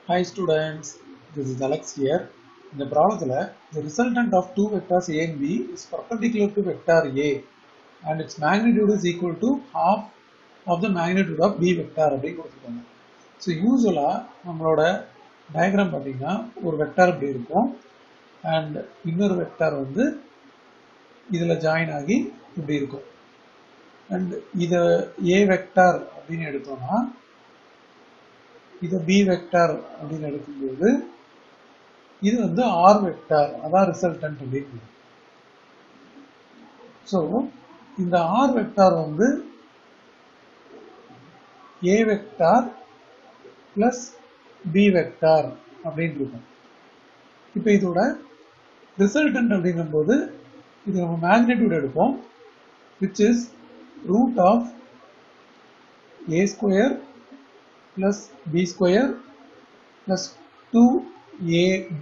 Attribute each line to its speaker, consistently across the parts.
Speaker 1: Hi students, this is Alex here. இந்த ப்ராப்ளத்தில் the resultant of two vectors A and B is perpendicular to vector A and its magnitude is equal to half of the magnitude of B vector அப்படின்னு கொடுத்துருக்காங்க so யூஸ்வலாக நம்மளோட diagram பார்த்தீங்கன்னா ஒரு vector இப்படி இருக்கும் அண்ட் இன்னொரு வெக்டார் வந்து இதில் ஜாயின் ஆகி இப்படி இருக்கும் அண்ட் இதை ஏ வெக்டார் அப்படின்னு எடுத்தோம்னா இதை பி வெக்டார் அப்படின்னு எடுக்கும்போது இது வந்து ஆர் வெக்டார் அதான் ரிசல்டன்ட் அப்படின்னு ஸோ இந்த ஆர் வெக்டார் வந்து A vector plus B vector அப்படின்னு இருக்கும் இப்போ இதோட ரிசல்டன்ட் அப்படிங்கும்போது இது நம்ம மேக்னிடியூட் எடுப்போம் which is root of A square plus b square plus 2ab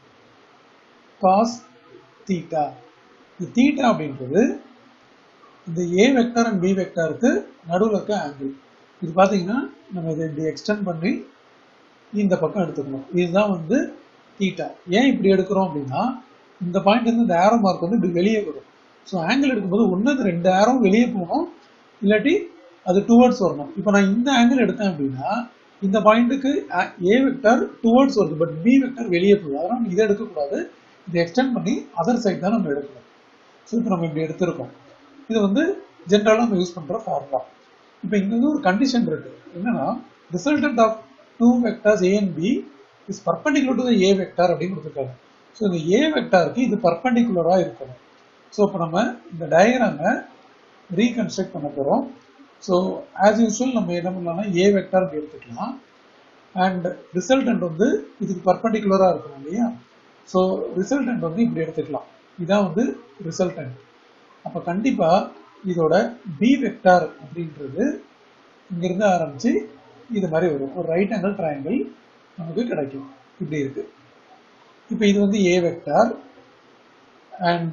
Speaker 1: cos theta இந்த theta அப்படின்றது இந்த a வெக்டார் அண்ட் b வெக்டாருக்கு நடுவில் இருக்க ஆங்கிள் இது பார்த்தீங்கன்னா நம்ம இதை இப்படி எக்ஸ்டெண்ட் பண்ணி இந்த பக்கம் எடுத்துக்கணும் இதுதான் வந்து தீட்டா ஏன் இப்படி எடுக்கிறோம் அப்படின்னா இந்த பாயிண்ட் வந்து இந்த ஆரோ மார்க் வந்து இப்படி வெளியே வரும் ஸோ ஆங்கிள் எடுக்கும்போது ஒன்று இந்த ரெண்டு ஆரோ வெளியே போகணும் இல்லாட்டி அது டுவர்ட்ஸ் வரணும் இப்போ நான் இந்த ஆங்கிள் எடுத்தேன் அப்படின்னா இந்த பாயிண்ட்டுக்கு ஏ வெக்டர் டுவர்ட்ஸ் வருது பட் பி வெக்டர் வெளியே போகுது அதனால் இதை எடுக்கக்கூடாது இதை எக்ஸ்டெண்ட் பண்ணி அதர் சைட் தான் நம்ம எடுக்கணும் ஸோ இப்போ நம்ம இப்படி எடுத்திருக்கோம் இது வந்து ஜென்ரலாக நம்ம யூஸ் பண்ணுற ஃபார்முலா இப்போ இங்கே வந்து ஒரு கண்டிஷன் இருக்கு என்னன்னா resultant of two vectors A and B is perpendicular to the A vector அப்படின்னு கொடுத்துருக்காங்க ஸோ இந்த ஏ வெக்டாருக்கு இது பர்பண்டிகுலராக இருக்கணும் ஸோ இப்போ நம்ம இந்த டயக்ராமை ரீகன்ஸ்ட்ரக்ட் பண்ண போகிறோம் ஸோ ஆஸ் யூஸ்வல் நம்ம என்ன பண்ணலாம்னா ஏ வெக்டார் அப்படி எடுத்துக்கலாம் அண்ட் ரிசல்டன்ட் வந்து இதுக்கு பர்பண்டிகுலராக இருக்கணும் இல்லையா ஸோ ரிசல்டன்ட் வந்து இப்படி எடுத்துக்கலாம் இதான் வந்து ரிசல்டன்ட் அப்போ கண்டிப்பாக இதோட பி வெக்டார் அப்படின்றது இங்கிருந்து ஆரம்பித்து இது மாதிரி வரும் ஒரு ரைட் ஆங்கிள் ட்ரையாங்கிள் நமக்கு கிடைக்கும் இப்படி இருக்கு இப்போ இது வந்து ஏ வெக்டார் அண்ட்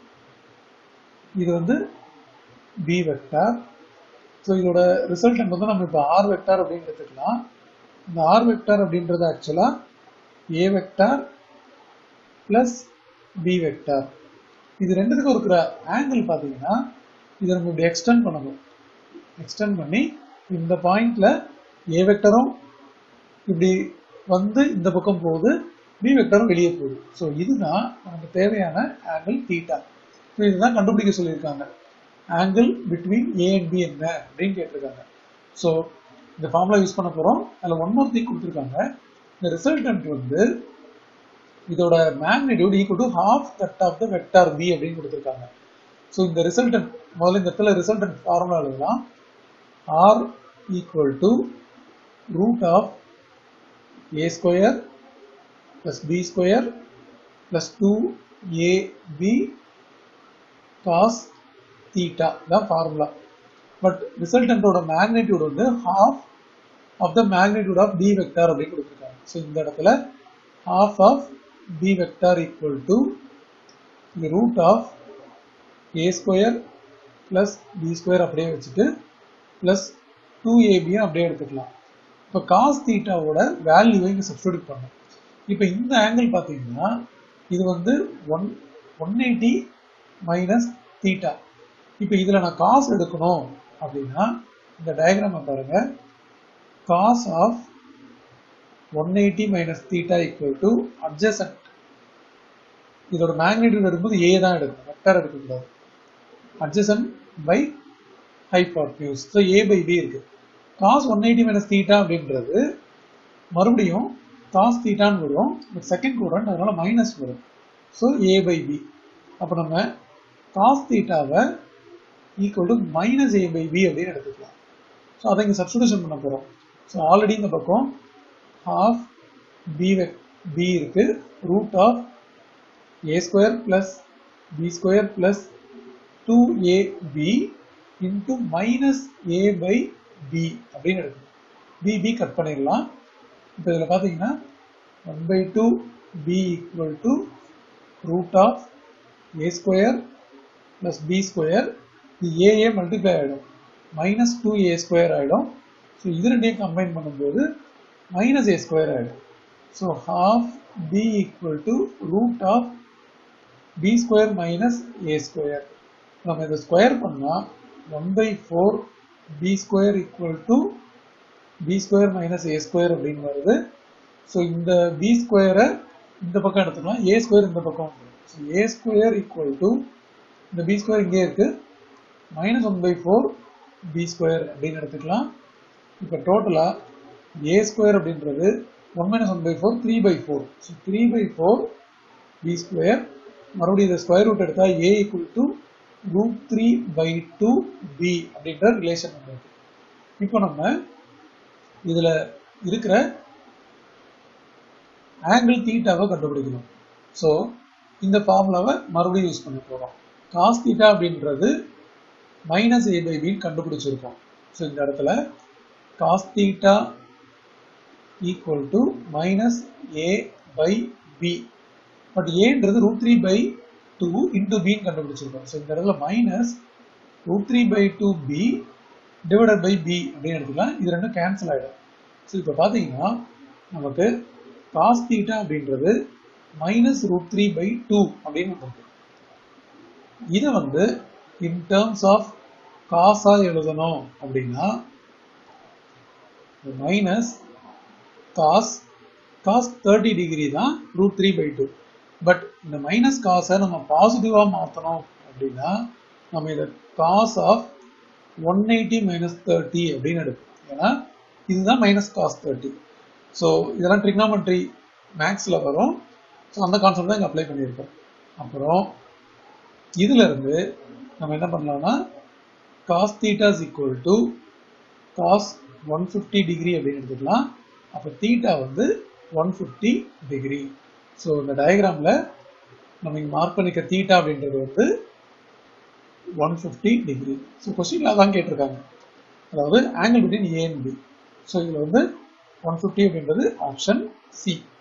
Speaker 1: இது வந்து பி வெக்டார் ஸோ இதோட ரிசல்டன்ட் வந்து நம்ம இப்போ ஆர் வெக்டார் அப்படின்னு எடுத்துக்கலாம் இந்த ஆர் வெக்டார் அப்படின்றது ஆக்சுவலாக A vector plus B vector இது ரெண்டுத்துக்கும் இருக்கிற ஆங்கிள் பார்த்தீங்கன்னா இதை நம்ம இப்படி எக்ஸ்டெண்ட் பண்ணணும் எக்ஸ்டெண்ட் பண்ணி இந்த பாயிண்ட்ல ஏ வெக்டரும் இப்படி வந்து இந்த பக்கம் போகுது பி வெக்டரும் வெளியே போகுது ஸோ இதுதான் நமக்கு தேவையான ஆங்கிள் தீட்டா ஸோ இதுதான் கண்டுபிடிக்க சொல்லியிருக்காங்க angle between A and B என்ன அப்படின்னு கேட்டிருக்காங்க ஸோ இந்த ஃபார்முலா யூஸ் பண்ண போகிறோம் அதில் ஒன் மோர் திங் கொடுத்துருக்காங்க இந்த ரிசல்டன்ட் வந்து இதோட magnitude equal to half that of the vector B அப்படின்னு கொடுத்துருக்காங்க ஸோ இந்த ரிசல்டன்ட் முதல்ல இந்த இடத்துல ரிசல்டன்ட் ஃபார்முலா எழுதலாம் R equal to root of A square plus B square plus two A B cos theta தான் ஃபார்முலா பட் ரிசல்டன்டோட magnitude வந்து half of the magnitude of B vector அப்படின்னு கொடுத்துருக்காங்க ஸோ இந்த இடத்துல half of B vector equal to root of A square plus B square அப்படியே வச்சுட்டு plus two ஏபியும் அப்படியே எடுத்துக்கலாம் இப்போ காஸ் தீட்டாவோட வேல்யூவை இங்கே சப்ஸ்டியூட் பண்ணோம் இப்போ இந்த ஆங்கிள் பார்த்தீங்கன்னா இது வந்து one one eighty minus theta இப்போ இதில் நான் காசு எடுக்கணும் அப்படின்னா இந்த டயக்ராமை பாருங்க cos of one eighty minus theta equal to adjacent இதோட மேக்னிடியூட் எடுக்கும்போது ஏ தான் எடுக்கணும் வெக்டர் எடுக்கக்கூடாது adjacent by hypotenuse so A by B இருக்கு cos one eighty minus theta அப்படின்றது மறுபடியும் காஸ் தீட்டான்னு வரும் பட் செகண்ட் கூடன்ட் அதனால மைனஸ் வரும் ஸோ ஏ பை பி அப்போ நம்ம காஸ் தீட்டாவை equal to minus A by B அப்படின்னு எடுத்துக்கலாம் ஸோ அதை இங்கே சப்ஸ்டியூஷன் பண்ண போகிறோம் ஸோ ஆல்ரெடி இந்த பக்கம் ஹாஃப் பி வெக் பி இருக்கு root of A square plus B square plus two A B into minus A by B அப்படின்னு எடுக்கணும் பி பி கட் பண்ணிடலாம் இப்போ இதில் பார்த்தீங்கன்னா one by two B equal to root of A square plus B square இது A A multiply ஆகிடும் minus two A square ஆகிடும் so இது ரெண்டையும் கம்பைன் பண்ணும்போது மைனஸ் ஏ ஸ்கொயர் ஆகிடும் so half B equal to root of B square minus A square நம்ம இதை square பண்ணால் one by four B square equal to B square minus A square அப்படின்னு வருது ஸோ இந்த பி ஸ்கொயரை இந்த பக்கம் எடுத்துக்கலாம் ஏ ஸ்கொயர் இந்த பக்கம் so A square equal to இந்த பி ஸ்கொயர் இங்கே இருக்கு minus one by four B square அப்படின்னு எடுத்துக்கலாம் இப்போ டோட்டலாக ஏ ஸ்கொயர் அப்படின்றது one minus one by four three by four so three by four B square மறுபடியும் இதை ஸ்கொயர் ரூட் எடுத்தால் A equal to root three by two B அப்படின்ற relation வந்துருக்கு இப்போ நம்ம இதில் இருக்கிற ஆங்கிள் தீட்டாவை கண்டுபிடிக்கணும் ஸோ இந்த ஃபார்முலாவை மறுபடியும் யூஸ் பண்ண போகிறோம் காஸ் தீட்டா அப்படின்றது மைனஸ் ஏ பை பின்னு கண்டுபிடிச்சிருக்கோம் ஸோ இந்த இடத்துல cos theta equal to minus A by B but ஏன்றது root three by two into பின்னு கண்டுபிடிச்சிருக்கோம் ஸோ இந்த இடத்துல minus root three by two B divided by B அப்படின்னு எடுத்துக்கலாம் இது ரெண்டும் கேன்சல் ஆகிடும் ஸோ இப்போ பார்த்தீங்கன்னா நமக்கு காஸ் தீட்டா அப்படின்றது minus root three by two அப்படின்னு வந்திருக்கு இதை வந்து இன் டேர்ம்ஸ் ஆஃப் காசா எழுதணும் அப்படின்னா minus cos cos thirty degree தான் root three by two but இந்த மைனஸ் காசை நம்ம பாசிட்டிவாக மாற்றணும் அப்படின்னா நம்ம இதை cos of one eighty minus thirty அப்படின்னு எடுப்போம் ஏன்னா இதுதான் மைனஸ் காஸ் தேர்ட்டி ஸோ இதெல்லாம் ட்ரிக்னாமெட்ரி மேக்ஸில் வரும் ஸோ அந்த கான்செப்ட் தான் இங்கே அப்ளை பண்ணியிருக்கோம் அப்புறம் இதுல இருந்து நம்ம என்ன பண்ணலாம்னா cos theta's equal to cos one fifty degree அப்படின்னு எடுத்துக்கலாம் அப்போ தீட்டா வந்து ஒன் ஃபிஃப்டி டிகிரி ஸோ இந்த டயக்ராமில் நம்ம இங்கே மார்க் பண்ணிக்க தீட்டா அப்படின்றது வந்து ஒன் ஃபிஃப்டி டிகிரி ஸோ கொஸ்டின்ல அதான் கேட்டிருக்காங்க அதாவது angle between A and B so இதில் வந்து ஒன் ஃபிஃப்டி அப்படின்றது ஆப்ஷன் சி